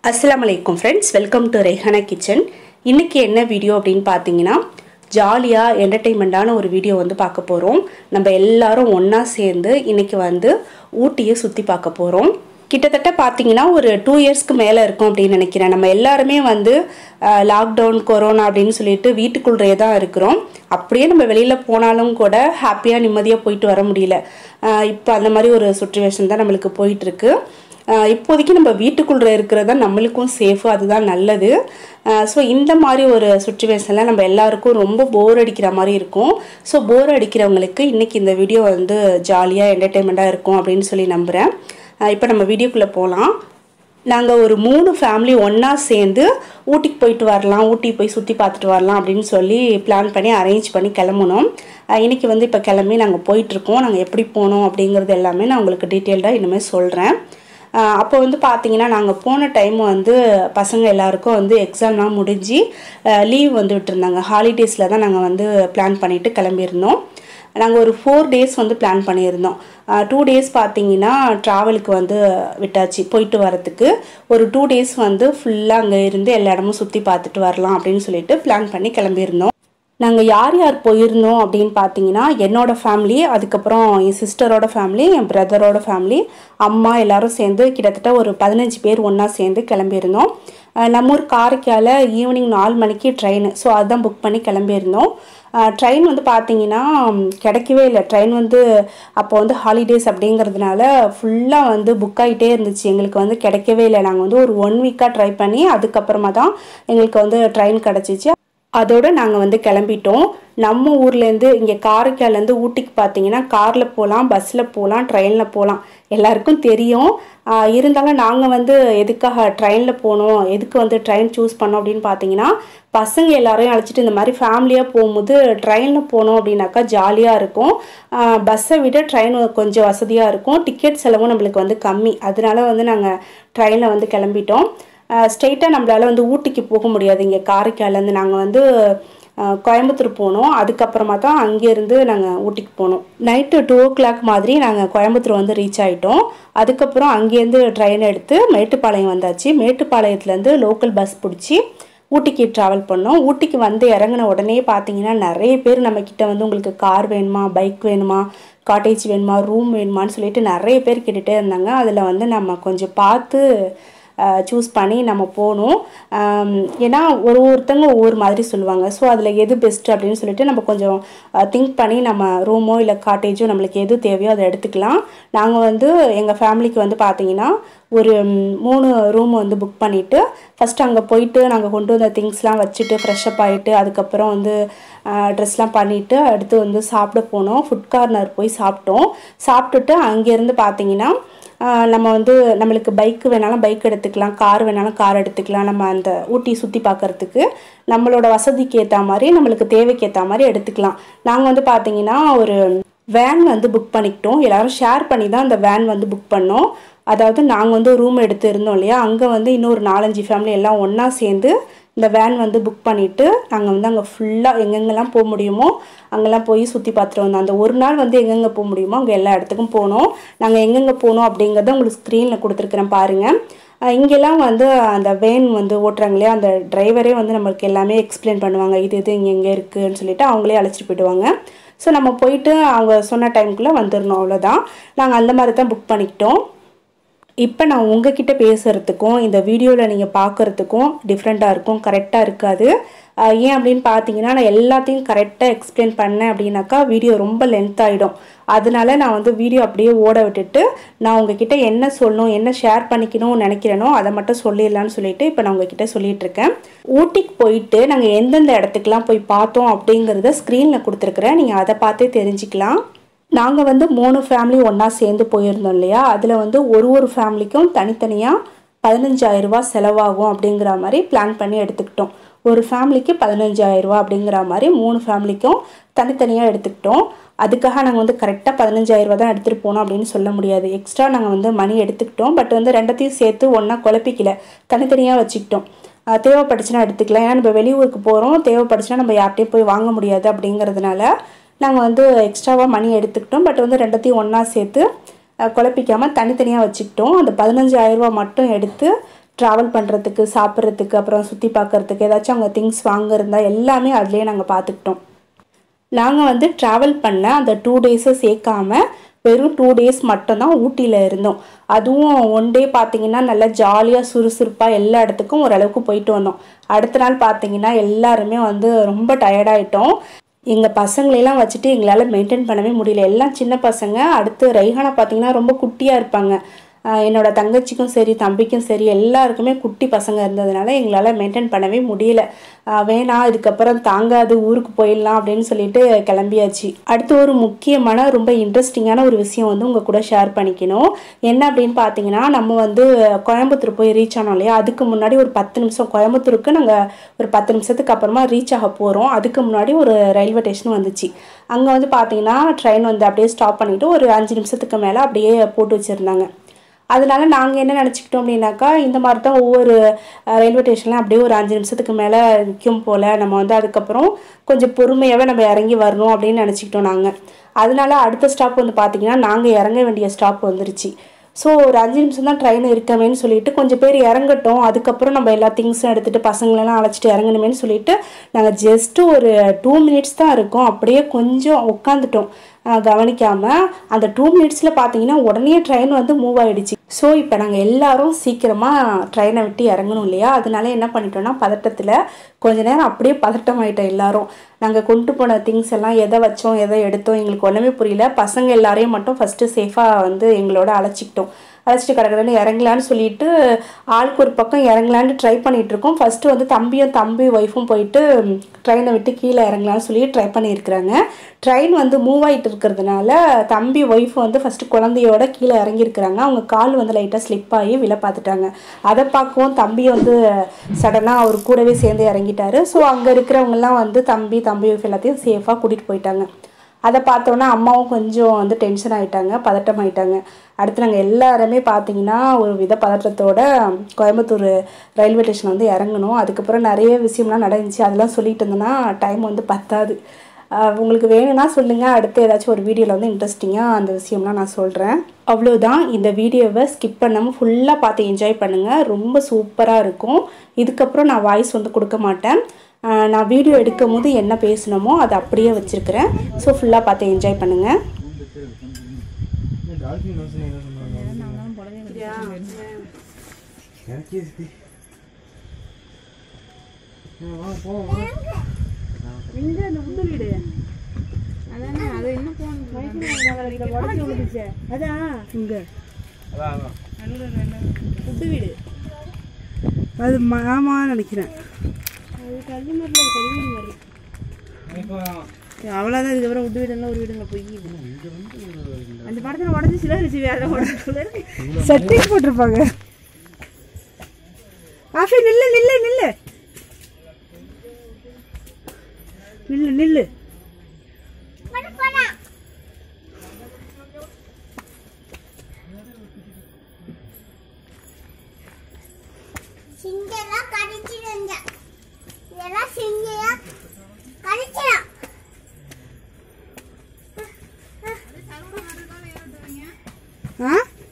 அஸ்ஸலாமு அலைக்கும் friends welcome to Rehana kitchen இன்றைக்கி என்ன வீடியோ அப்படின்னு பார்த்தீங்கன்னா ஜாலியாக என்டர்டெயின்மெண்ட்டான ஒரு வீடியோ வந்து பார்க்க போகிறோம் நம்ம எல்லாரும் ஒன்றா சேர்ந்து இன்றைக்கி வந்து ஊட்டியை சுற்றி பார்க்க போகிறோம் கிட்டத்தட்ட பார்த்தீங்கன்னா ஒரு டூ இயர்ஸ்க்கு மேலே இருக்கும் அப்படின்னு நினைக்கிறேன் நம்ம எல்லாருமே வந்து லாக்டவுன் கொரோனா அப்படின்னு சொல்லிட்டு வீட்டுக்குள்ளே தான் இருக்கிறோம் அப்படியே நம்ம வெளியில் போனாலும் கூட ஹாப்பியாக நிம்மதியாக போயிட்டு வர முடியல இப்போ அந்த மாதிரி ஒரு சுச்சுவேஷன் தான் நம்மளுக்கு போயிட்டுருக்கு ஆஹ் இப்போதைக்கு நம்ம வீட்டுக்குள்ளே இருக்கிறது தான் நம்மளுக்கும் சேஃபு அதுதான் நல்லது ஸோ இந்த மாதிரி ஒரு சுச்சுவேஷனில் நம்ம எல்லாருக்கும் ரொம்ப போர் அடிக்கிற மாதிரி இருக்கும் ஸோ போர் அடிக்கிறவங்களுக்கு இன்றைக்கி இந்த வீடியோ வந்து ஜாலியாக என்டர்டெயின்மெண்ட்டாக இருக்கும் அப்படின்னு சொல்லி நம்புகிறேன் இப்போ நம்ம வீடியோக்குள்ளே போகலாம் நாங்கள் ஒரு மூணு ஃபேமிலி ஒன்றா சேர்ந்து ஊட்டிக்கு போயிட்டு வரலாம் ஊட்டி போய் சுற்றி பார்த்துட்டு வரலாம் அப்படின்னு சொல்லி பிளான் பண்ணி அரேஞ்ச் பண்ணி கிளம்புனோம் அஹ் இன்னைக்கு வந்து இப்போ கிளம்பி நாங்கள் போயிட்டுருக்கோம் நாங்கள் எப்படி போனோம் அப்படிங்கிறது எல்லாமே நான் உங்களுக்கு டீட்டெயில்டாக இனிமேல் சொல்கிறேன் அப்போ வந்து பார்த்தீங்கன்னா நாங்கள் போன டைம் வந்து பசங்க எல்லாருக்கும் வந்து எக்ஸாம்லாம் முடிஞ்சு லீவ் வந்து விட்டுருந்தாங்க ஹாலிடேஸில் தான் நாங்கள் வந்து பிளான் பண்ணிவிட்டு கிளம்பியிருந்தோம் நாங்கள் ஒரு ஃபோர் டேஸ் வந்து பிளான் பண்ணியிருந்தோம் டூ டேஸ் பார்த்தீங்கன்னா ட்ராவலுக்கு வந்து விட்டாச்சு போயிட்டு வரத்துக்கு ஒரு டூ டேஸ் வந்து ஃபுல்லாக அங்கே இருந்து எல்லா இடமும் சுற்றி பார்த்துட்டு வரலாம் அப்படின்னு சொல்லிட்டு பிளான் பண்ணி கிளம்பியிருந்தோம் நாங்கள் யார் யார் போயிருந்தோம் அப்படின்னு பார்த்தீங்கன்னா என்னோடய ஃபேமிலி அதுக்கப்புறம் என் சிஸ்டரோட ஃபேமிலி என் பிரதரோட ஃபேமிலி அம்மா எல்லாரும் சேர்ந்து கிட்டத்தட்ட ஒரு பதினஞ்சு பேர் ஒன்றா சேர்ந்து கிளம்பியிருந்தோம் அஹ் நம்ம ஊர் காரைக்கால ஈவினிங் நாலு மணிக்கு ட்ரெயின் ஸோ அதுதான் புக் பண்ணி கிளம்பியிருந்தோம் ட்ரெயின் வந்து பார்த்தீங்கன்னா ம், கிடைக்கவே இல்லை ட்ரெயின் வந்து அப்போ வந்து ஹாலிடேஸ் அப்படிங்கிறதுனால ஃபுல்லாக வந்து புக் ஆகிட்டே இருந்துச்சு எங்களுக்கு வந்து கிடைக்கவே இல்லை நாங்கள் வந்து ஒரு ஒன் வீக்காக ட்ரை பண்ணி அதுக்கப்புறமா தான் எங்களுக்கு வந்து ட்ரெயின் கிடச்சிச்சு அதோடு நாங்கள் வந்து கிளம்பிட்டோம் நம்ம ஊர்லேருந்து இங்கே காரைக்கால்லேருந்து ஊட்டிக்கு பார்த்தீங்கன்னா காரில் போகலாம் பஸ்ஸில் போகலாம் ட்ரெயினில் போகலாம் எல்லாருக்கும் தெரியும் ஆஹ் இருந்தாலும் நாங்கள் வந்து எதுக்காக ட்ரெயினில் போனோம் எதுக்கு வந்து ட்ரெயின் சூஸ் பண்ணோம் அப்படின்னு பார்த்தீங்கன்னா பசங்க எல்லாரையும் அழைச்சிட்டு இந்த மாதிரி ஃபேமிலியாக போகும்போது ட்ரெயினில் போனோம் அப்படின்னாக்கா ஜாலியாக இருக்கும் பஸ்ஸை விட ட்ரெயின் கொஞ்சம் வசதியாக இருக்கும் டிக்கெட் செலவும் நம்மளுக்கு வந்து கம்மி அதனால வந்து நாங்கள் ட்ரெயினில் வந்து கிளம்பிட்டோம் ஸ்ட்ரெயிட்டாக நம்மளால் வந்து ஊட்டிக்கு போக முடியாது இங்கே காரைக்கால்லேருந்து நாங்கள் வந்து அஹ், கோயம்புத்தூர் போனோம் அதுக்கப்புறமா தான் அங்கேருந்து நாங்கள் ஊட்டிக்கு போனோம் நைட்டு டூ ஓ கிளாக் மாதிரி நாங்கள் கோயம்புத்தூர் வந்து ரீச் ஆகிட்டோம் அதுக்கப்புறம் அங்கேருந்து ட்ரெயின் எடுத்து மேட்டுப்பாளையம் வந்தாச்சு மேட்டுப்பாளையத்துலேருந்து லோக்கல் பஸ் பிடிச்சி ஊட்டிக்கு ட்ராவல் பண்ணோம் ஊட்டிக்கு வந்து இறங்கின உடனே பார்த்தீங்கன்னா நிறைய பேர் நம்மக்கிட்ட வந்து உங்களுக்கு கார் வேணுமா பைக் வேணுமா காட்டேஜ் வேணுமா ரூம் வேணுமான்னு சொல்லிட்டு நிறைய பேர் கேட்டுகிட்டே இருந்தாங்க அதில் வந்து நம்ம கொஞ்சம் பார்த்து சூஸ் பண்ணி நம்ம போகணும் ஆம், ஏன்னா ஒரு ஒருத்தவங்க ஒவ்வொரு மாதிரி சொல்லுவாங்க ஸோ அதில் எது பெஸ்ட்டு அப்படின்னு சொல்லிட்டு நம்ம கொஞ்சம் திங்க் பண்ணி நம்ம ரூமோ இல்லை காட்டேஜோ நம்மளுக்கு எது தேவையோ அதை எடுத்துக்கலாம் நாங்கள் வந்து எங்கள் ஃபேமிலிக்கு வந்து பார்த்தீங்கன்னா ஒரு ம், மூணு ரூம் வந்து புக் பண்ணிவிட்டு ஃபஸ்ட்டு அங்கே போயிட்டு நாங்கள் கொண்டு வந்த திங்ஸ்லாம் வச்சுட்டு ஃப்ரெஷ்அப் ஆகிட்டு அதுக்கப்புறம் வந்து ட்ரெஸ்லாம் பண்ணிவிட்டு அடுத்து வந்து சாப்பிட போனோம் ஃபுட் கார்னர் போய் சாப்பிட்டோம் சாப்பிட்டுட்டு அங்கேருந்து பார்த்தீங்கன்னா ஆஹ் நம்ம வந்து நம்மளுக்கு பைக்கு வேணாலும் பைக் எடுத்துக்கலாம் கார் வேணாலும் கார் எடுத்துக்கலாம் நம்ம அந்த ஊட்டி சுற்றி பார்க்கறதுக்கு நம்மளோட வசதிக்கு ஏற்ற மாதிரி நம்மளுக்கு தேவைக்கு ஏற்ற மாதிரி எடுத்துக்கலாம் நாங்கள் வந்து பார்த்தீங்கன்னா ஒரு வேன் வந்து புக் பண்ணிக்கிட்டோம் எல்லாரும் ஷேர் பண்ணி தான் அந்த வேன் வந்து புக் பண்ணோம் அதாவது நாங்கள் வந்து ரூம் எடுத்து இருந்தோம் இல்லையா அங்கே வந்து இன்னொரு நாலஞ்சு ஃபேமிலி எல்லாம் ஒன்றா சேர்ந்து இந்த வேன் வந்து புக் பண்ணிவிட்டு நாங்கள் வந்து அங்கே ஃபுல்லாக எங்கெங்கெல்லாம் போக முடியுமோ அங்கெல்லாம் போய் சுற்றி பார்த்துட்டு வந்தோம் அந்த ஒரு நாள் வந்து எங்கெங்கே போக முடியுமோ அங்கே எல்லா இடத்துக்கும் போனோம் நாங்கள் எங்கெங்கே போனோம் அப்படிங்கிறத உங்களுக்கு ஸ்க்ரீனில் கொடுத்துருக்குறேன் பாருங்கள் அஹ் இங்கெல்லாம் வந்து அந்த வேன் வந்து ஓட்டுறாங்க இல்லையா அந்த டிரைவரே வந்து நம்மளுக்கு எல்லாமே எக்ஸ்பிளைன் பண்ணுவாங்க இது இது இங்கே எங்கே இருக்குன்னு சொல்லிட்டு அவங்களே அழைச்சிட்டு போயிடுவாங்க ஸோ நம்ம போயிட்டு அவங்க சொன்ன டைமுக்குள்ளே வந்துடணும் அவ்வளோதான் நாங்கள் அந்த மாதிரி தான் புக் பண்ணிக்கிட்டோம் இப்போ நான் உங்ககிட்ட பேசுகிறதுக்கும் இந்த வீடியோவில் நீங்கள் பார்க்குறதுக்கும் டிஃப்ரெண்ட்டாக இருக்கும் கரெக்டாக இருக்காது ஆஹ் ஏன் அப்படின்னு பார்த்தீங்கன்னா நான் எல்லாத்தையும் கரெக்டாக எக்ஸ்பிளைன் பண்ணேன் அப்படின்னாக்கா வீடியோ ரொம்ப லென்த் ஆகிடும் அதனால நான் வந்து வீடியோ அப்படியே ஓட விட்டுட்டு நான் உங்ககிட்ட என்ன சொல்லணும் என்ன ஷேர் பண்ணிக்கணும்னு நினைக்கிறேனோ அதை மட்டும் சொல்லிடலான்னு சொல்லிட்டு இப்போ நான் உங்ககிட்ட சொல்லிட்டு இருக்கேன் ஊட்டிக்கு போயிட்டு நாங்கள் எந்தெந்த இடத்துக்குலாம் போய் பார்த்தோம் அப்படிங்கிறத ஸ்க்ரீனில் கொடுத்துருக்குறேன் நீங்கள் அதை பார்த்தே தெரிஞ்சுக்கலாம் நாங்கள் வந்து மூணு ஃபேமிலி ஒன்றா சேர்ந்து போயிருந்தோம் இல்லையா அதில் வந்து ஒரு ஒரு ஃபேமிலிக்கும் தனித்தனியாக பதினஞ்சாயிரம் ரூபாய் செலவாகும் அப்படிங்கிற மாதிரி பிளான் பண்ணி எடுத்துக்கிட்டோம் ஒரு ஃபேமிலிக்கு பதினஞ்சாயிரம் ரூபாய் அப்படிங்கிற மாதிரி மூணு ஃபேமிலிக்கும் தனித்தனியாக எடுத்துக்கிட்டோம் அதுக்காக நாங்கள் வந்து கரெக்டாக பதினஞ்சாயிரம் ரூபாய் தான் எடுத்துகிட்டு போனோம் அப்படின்னு சொல்ல முடியாது எக்ஸ்ட்ரா நாங்கள் வந்து மணி எடுத்துக்கிட்டோம் பட் வந்து ரெண்டத்தையும் சேர்த்து ஒன்றா குழப்பிக்கல தனித்தனியாக வச்சுக்கிட்டோம் அஹ் தேவைப்பட்டுச்சுன்னா எடுத்துக்கலாம் ஏன்னா நம்ம வெளியூருக்கு போகிறோம் தேவைப்பட்டுச்சுன்னா நம்ம யார்கிட்டயும் போய் வாங்க முடியாது அப்படிங்கிறதுனால நாங்கள் வந்து எக்ஸ்ட்ராவாக மணி எடுத்துக்கிட்டோம் பட் வந்து ரெண்டத்தையும் ஒன்றா சேர்த்து அஹ், குழப்பிக்காமல் தனித்தனியாக வச்சுக்கிட்டோம் அந்த பதினஞ்சாயிரம் ரூபாய் மட்டும் எடுத்து ட்ராவல் பண்ணுறதுக்கு சாப்பிட்றதுக்கு அப்புறம் சுற்றி பார்க்கறதுக்கு ஏதாச்சும் அவங்க திங்ஸ் வாங்குறதா எல்லாமே அதுலேயே நாங்கள் பார்த்துக்கிட்டோம் நாங்கள் வந்து ட்ராவல் பண்ண அந்த டூ டேஸை சேர்க்காம வெறும் டூ டேஸ் மட்டும்தான் ஊட்டியில் இருந்தோம் அதுவும் ஒன் டே பார்த்தீங்கன்னா நல்லா ஜாலியாக சுறுசுறுப்பாக எல்லா இடத்துக்கும் ஓரளவுக்கு போயிட்டு வந்தோம் அடுத்த நாள் பார்த்தீங்கன்னா எல்லாருமே வந்து ரொம்ப டயர்டாயிட்டோம் எங்கள் பசங்களையெல்லாம் வச்சுட்டு எங்களால் மெயின்டைன் பண்ணவே முடியல எல்லாம் சின்ன பசங்க அடுத்து ரைஹானா பார்த்தீங்கன்னா ரொம்ப குட்டியாக இருப்பாங்க ஆஹ் என்னோட தங்கச்சிக்கும் சரி தம்பிக்கும் சரி எல்லாருக்குமே குட்டி பசங்க இருந்ததுனால எங்களால் மெயின்டைன் பண்ணவே முடியல ஆஹ் வேணாம் இதுக்கப்புறம் தாங்காது ஊருக்கு போயிடலாம் அப்படின்னு சொல்லிட்டு கிளம்பியாச்சு அடுத்து ஒரு முக்கியமான ரொம்ப இன்ட்ரெஸ்டிங்கான ஒரு விஷயம் வந்து உங்கள் கூட ஷேர் பண்ணிக்கணும் என்ன அப்படின்னு பார்த்தீங்கன்னா நம்ம வந்து கோயம்புத்தூர் போய் ரீச் ஆனோம் இல்லையா அதுக்கு முன்னாடி ஒரு பத்து நிமிஷம் கோயம்புத்தூருக்கு நாங்கள் ஒரு பத்து நிமிஷத்துக்கு அப்புறமா ரீச் ஆக போகிறோம் அதுக்கு முன்னாடி ஒரு ரயில்வே ஸ்டேஷன் வந்துச்சு அங்கே வந்து பார்த்தீங்கன்னா ட்ரெயின் வந்து அப்படியே ஸ்டாப் பண்ணிவிட்டு ஒரு அஞ்சு நிமிஷத்துக்கு மேலே அப்படியே போட்டு வச்சுருந்தாங்க அதனால நாங்கள் என்ன நினச்சிக்கிட்டோம் அப்படின்னாக்கா இந்த மாதிரி தான் ஒவ்வொரு ரயில்வே ஸ்டேஷன்லாம் அப்படியே ஒரு அஞ்சு நிமிஷத்துக்கு மேலே நிற்கும் போல் நம்ம வந்து அதுக்கப்புறம் கொஞ்சம் பொறுமையாகவே நம்ம இறங்கி வரணும் அப்படின்னு நினச்சிக்கிட்டோம் நாங்கள் அதனால அடுத்த ஸ்டாப் வந்து பார்த்திங்கன்னா நாங்கள் இறங்க வேண்டிய ஸ்டாப் வந்துருச்சு ஸோ ஒரு அஞ்சு நிமிஷம் தான் ட்ரெயின் இருக்கமேன்னு சொல்லிட்டு கொஞ்சம் பேர் இறங்கட்டும் அதுக்கப்புறம் நம்ம எல்லா திங்ஸும் எடுத்துகிட்டு பசங்களெல்லாம் அழைச்சிட்டு இறங்கணுமேன்னு சொல்லிட்டு நாங்கள் ஜஸ்ட்டு ஒரு டூ மினிட்ஸ் தான் இருக்கோம் அப்படியே கொஞ்சம் உட்காந்துட்டோம் கவனிக்காமல் அந்த டூ மினிட்ஸில் பார்த்தீங்கன்னா உடனே ட்ரெயின் வந்து மூவ் ஆயிடுச்சு ஸோ இப்போ நாங்கள் எல்லாரும் சீக்கிரமாக ட்ரெயினை விட்டு இறங்கணும் இல்லையா அதனால என்ன பண்ணிட்டோம்னா பதட்டத்தில் கொஞ்ச நேரம் அப்படியே பதட்டம் ஆயிட்டோம் எல்லாரும் நாங்கள் கொண்டு போன திங்ஸ் எல்லாம் எதை வச்சோம் எதை எடுத்தோம் எங்களுக்கு ஒன்றுமே புரியல பசங்க எல்லாரையும் மட்டும் ஃபஸ்ட்டு சேஃபாக வந்து எங்களோட அழைச்சிக்கிட்டோம் அழைச்சிட்டு கிடக்குறேன்னு இறங்கலான்னு சொல்லிட்டு ஆளுக்கு ஒரு பக்கம் இறங்கலான்னு ட்ரை பண்ணிட்டு இருக்கோம் ஃபர்ஸ்ட் வந்து தம்பியும் தம்பி ஒய்ஃபும் போயிட்டு ட்ரெயினை விட்டு கீழே இறங்கலான்னு சொல்லி ட்ரை பண்ணியிருக்கிறாங்க ட்ரெயின் வந்து மூவ் ஆகிட்டு இருக்கிறதுனால தம்பி ஒய்ஃப் வந்து ஃபர்ஸ்ட் குழந்தையோட கீழே இறங்கியிருக்கிறாங்க அவங்க கால் வந்து லைட்டாக ஸ்லிப் ஆகி விழ பார்த்துட்டாங்க அதை பார்க்கவும் தம்பி வந்து சடனாக அவர் கூடவே சேர்ந்து இறங்கிட்டாரு ஸோ அங்கே இருக்கிறவங்கலாம் வந்து தம்பி தம்பி ஒய்ஃப் எல்லாத்தையும் சேஃபாக கூட்டிகிட்டு போயிட்டாங்க அதை பார்த்தோன்னா அம்மாவும் கொஞ்சம் வந்து டென்ஷன் ஆகிட்டாங்க பதட்டம் ஆகிட்டாங்க அடுத்து நாங்கள் எல்லாருமே பார்த்தீங்கன்னா ஒரு வித பதட்டத்தோட கோயம்புத்தூர் ரயில்வே ஸ்டேஷன் வந்து இறங்கணும் அதுக்கப்புறம் நிறைய விஷயம்லாம் நடந்துச்சு அதெல்லாம் சொல்லிட்டு இருந்தோன்னா டைம் வந்து பத்தாது ஆஹ் உங்களுக்கு வேணும்னா சொல்லுங்கள் அடுத்து ஏதாச்சும் ஒரு வீடியோவில் வந்து இன்ட்ரெஸ்டிங்காக அந்த விஷயம்லாம் நான் சொல்கிறேன் அவ்வளோதான் இந்த வீடியோவை ஸ்கிப் பண்ணாமல் ஃபுல்லாக பார்த்து என்ஜாய் பண்ணுங்கள் ரொம்ப சூப்பராக இருக்கும் இதுக்கப்புறம் நான் வாய்ஸ் வந்து கொடுக்க மாட்டேன் ஆஹ் நான் வீடியோ எடுக்கும் போது என்ன பேசணுமோ அதை அப்படியே வச்சுருக்கிறேன் ஸோ ஃபுல்லாக பார்த்து என்ஜாய் பண்ணுங்கள் எங்க அந்த புது வீடு அதானே அது இன்னும் போன அதான் இங்க புது வீடு அது மாமான்னு நினைக்கிறேன் அது கல்விமரில் கல்வி மாதிரி அவ்வளோதான் இதுக்கப்புறம் விட்டு வீடெல்லாம் ஒரு வீடுங்க போய் அந்த படத்தில் உடஞ்சி சில வச்சு வேற உடச்சு செட்டிங் போட்டிருப்பாங்க ஆஃபி நில்லு நில்லு நில்லு நில்லு நில்லு சிங்கெல்லாம் கடிச்சிருந்த இதெல்லாம் சிங்கையா கடிச்சிடும் ஆ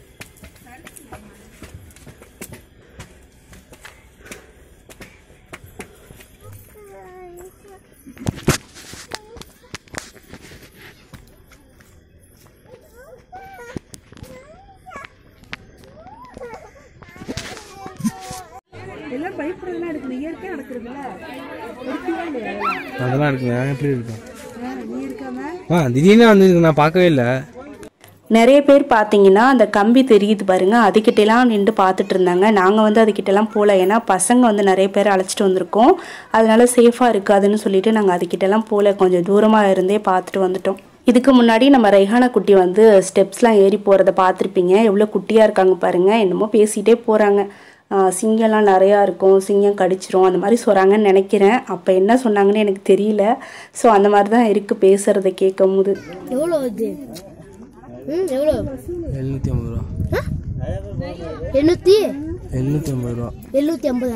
எல்லாம் பயப்படுறதுலாம் எடுக்கணும் இயற்கையாக நடக்கிறதுல அதெல்லாம் இருக்குங்க எப்படி இருக்கும் நீ இருக்காம ஆ திடீர்னு வந்து நான் பார்க்கவே இல்லை நிறைய பேர் பார்த்தீங்கன்னா அந்த கம்பி தெரியுது பாருங்க அதுக்கிட்டலாம் நின்று பார்த்துட்டு இருந்தாங்க நாங்கள் வந்து அதுக்கிட்டலாம் போகல ஏன்னா பசங்க வந்து நிறைய பேர் அழைச்சிட்டு வந்திருக்கோம் அதனால சேஃபாக இருக்காதுன்னு சொல்லிட்டு நாங்கள் அதுக்கிட்டலாம் போகல கொஞ்சம் தூரமாக இருந்தே பார்த்துட்டு வந்துட்டோம் இதுக்கு முன்னாடி நம்ம ரெஹானா குட்டி வந்து ஸ்டெப்ஸ்லாம் ஏறி போகிறத பார்த்துருப்பீங்க எவ்வளோ குட்டியாக இருக்காங்க பாருங்கள் என்னமோ பேசிகிட்டே போகிறாங்க சிங்கம்லாம் நிறையா இருக்கும் சிங்கம் கடிச்சிரும் அந்த மாதிரி சொல்கிறாங்கன்னு நினைக்கிறேன் அப்போ என்ன சொன்னாங்கன்னு எனக்கு தெரியல ஸோ அந்த மாதிரி தான் இருக்குது பேசுகிறத கேட்கும் போது எவ்வளோ அது ம் எவ்வளோ எழுநூற்றி ஐம்பது ரூபா எண்ணூற்றி எழுநூற்றி ஐம்பது ரூபா எழுநூற்றி ஐம்பதா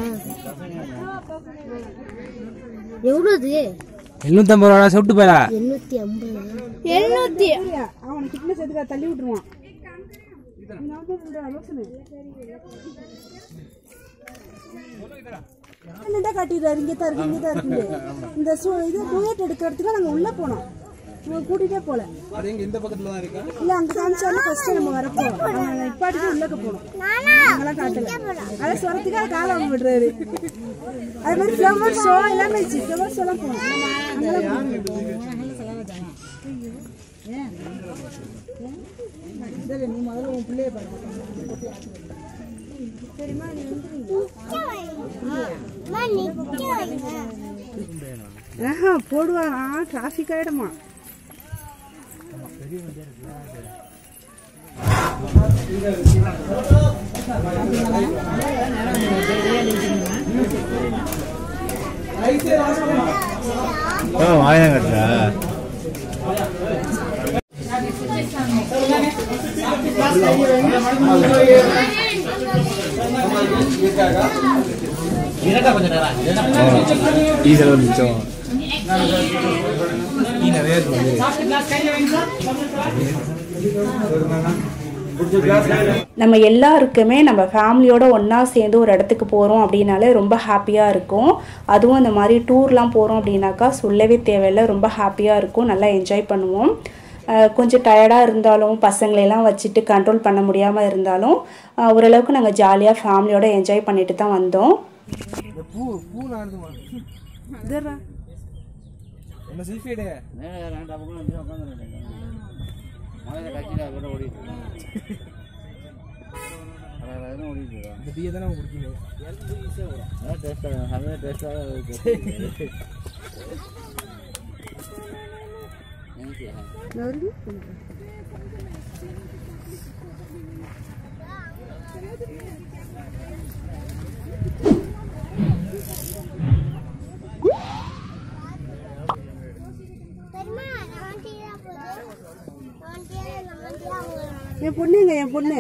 எவ்வளோ அது எழுநூற்றி ஐம்பது ரூபா சொல்லிட்டு போயிடா எண்ணூற்றி ஐம்பது எழுநூற்றி அவனை கிட்னஸ் எதுக்காக தள்ளி விட்டுருவான் என்னடா காட்டிடுறாரு இங்கே தான் இருக்கு இங்கே தான் இருக்கு இந்த சு இது டூயட் எடுக்கிறதுக்கு நாங்கள் உள்ளே போனோம் இவங்க கூட்டிகிட்டே போகல அது எங்க இந்த பக்கத்துல தான் இருக்கா இல்லை அங்கே காமிச்சாலும் ஃபஸ்ட்டு நம்ம வரப்போம் நாங்கள் இப்பாட்டிட்டு உள்ளக்க போனோம் நாங்களாம் காட்டல அதை சொரத்துக்காக காலம் விடுறாரு அது மாதிரி ஃப்ளவர் ஷோ எல்லாமே இருந்துச்சு ஃப்ளவர் ஷோலாம் போனோம் அங்கெல்லாம் சரி நீ முதல்ல உன் பிள்ளைய பாரு ஆஹா போடுவானா டிராஃபிக் ஆயிடுமா வாயனா கட்டுறா டீசல் ஒரு மிச்சம் டீ நிறைய இருக்கு நம்ம எல்லாருக்குமே நம்ம ஃபேமிலியோட ஒன்றா சேர்ந்து ஒரு இடத்துக்கு போகிறோம் அப்படின்னாலே ரொம்ப ஹாப்பியாக இருக்கும் அதுவும் இந்த மாதிரி டூர்லாம் போகிறோம் அப்படின்னாக்கா சொல்லவே தேவையில்லை ரொம்ப ஹாப்பியாக இருக்கும் நல்லா என்ஜாய் பண்ணுவோம் அஹ் கொஞ்சம் டயர்டாக இருந்தாலும் பசங்களையெல்லாம் வச்சுட்டு கண்ட்ரோல் பண்ண முடியாமல் இருந்தாலும் அஹ் ஓரளவுக்கு நாங்கள் ஜாலியாக ஃபேமிலியோட என்ஜாய் பண்ணிட்டு தான் வந்தோம் பூ பூ நாடுதுமா இதரா என்ன செல்ஃபி எடு இந்த டீயை தானே குடிக்கணும் என் பொண்ணுங்க என் பொண்ணு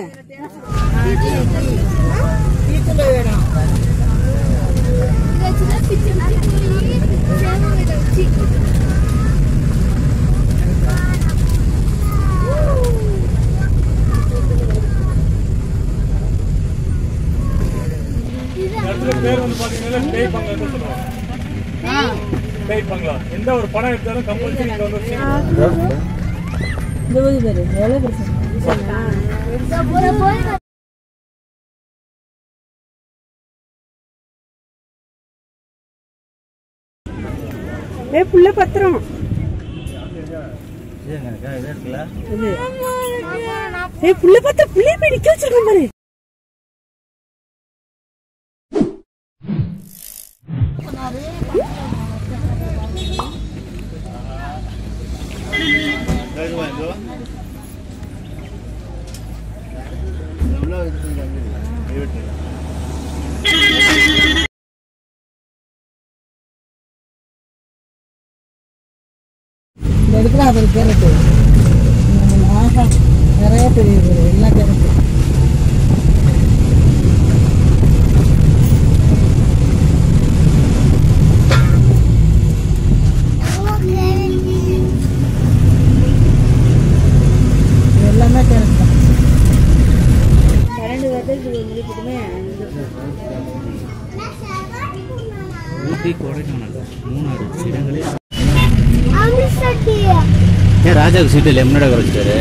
பேர் வந்து பாத்தீங்கன்னா பேய் பங்களான்னு சொல்லுவாங்க பேய் பங்களா எந்த ஒரு படம் எடுத்தாலும் கம்பல்சரி இங்க வந்து ஒரு இந்த ஊதி பேரு எவ்வளோ பிரச்சனை ஏ புள்ள பத்திரம் இது ஏ புள்ள பத்திரம் புள்ளைய போய் நிக்க வச்சிருக்கோம் பாரு இந்த இடத்துல அவர் கேரட்டு ஆஹா நிறைய பெரிய எல்லா கேரட்டு எல்லாமே கேரட் தான் பன்னெண்டு வருடத்துக்கு முடிப்புக்குமே ஊட்டி கொடைக்கானல் மூணாறு இடங்களே ஏன் ராஜாவுக்கு சீட்டு இல்லை முன்னாடி குறைச்சிட்டாரு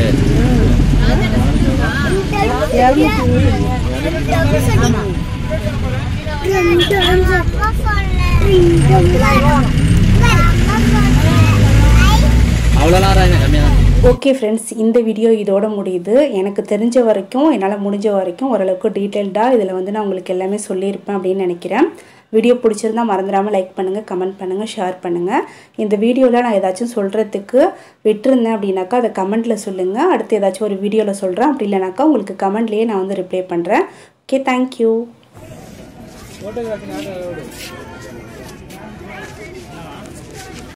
அவ்வளோலாம் ராஜா கம்மியாக தான் ஓகே ஃப்ரெண்ட்ஸ் இந்த வீடியோ இதோட முடியுது எனக்கு தெரிஞ்ச வரைக்கும் என்னால் முடிஞ்ச வரைக்கும் ஓரளவுக்கு டீட்டெயில்டாக இதில் வந்து நான் உங்களுக்கு எல்லாமே சொல்லியிருப்பேன் அப்படின்னு நினைக்கிறேன் வீடியோ பிடிச்சிருந்தா மறந்துடாமல் லைக் பண்ணுங்கள் கமெண்ட் பண்ணுங்கள் ஷேர் பண்ணுங்கள் இந்த வீடியோவில் நான் ஏதாச்சும் சொல்கிறதுக்கு விட்டுருந்தேன் அப்படின்னாக்கா அதை கமெண்ட்டில் சொல்லுங்கள் அடுத்து ஏதாச்சும் ஒரு வீடியோவில் சொல்கிறேன் அப்படி இல்லைனாக்கா உங்களுக்கு கமெண்ட்லேயே நான் வந்து ரிப்ளை பண்ணுறேன் ஓகே தேங்க்யூ ஃபோட்டோகிராஃபி நாங்கள்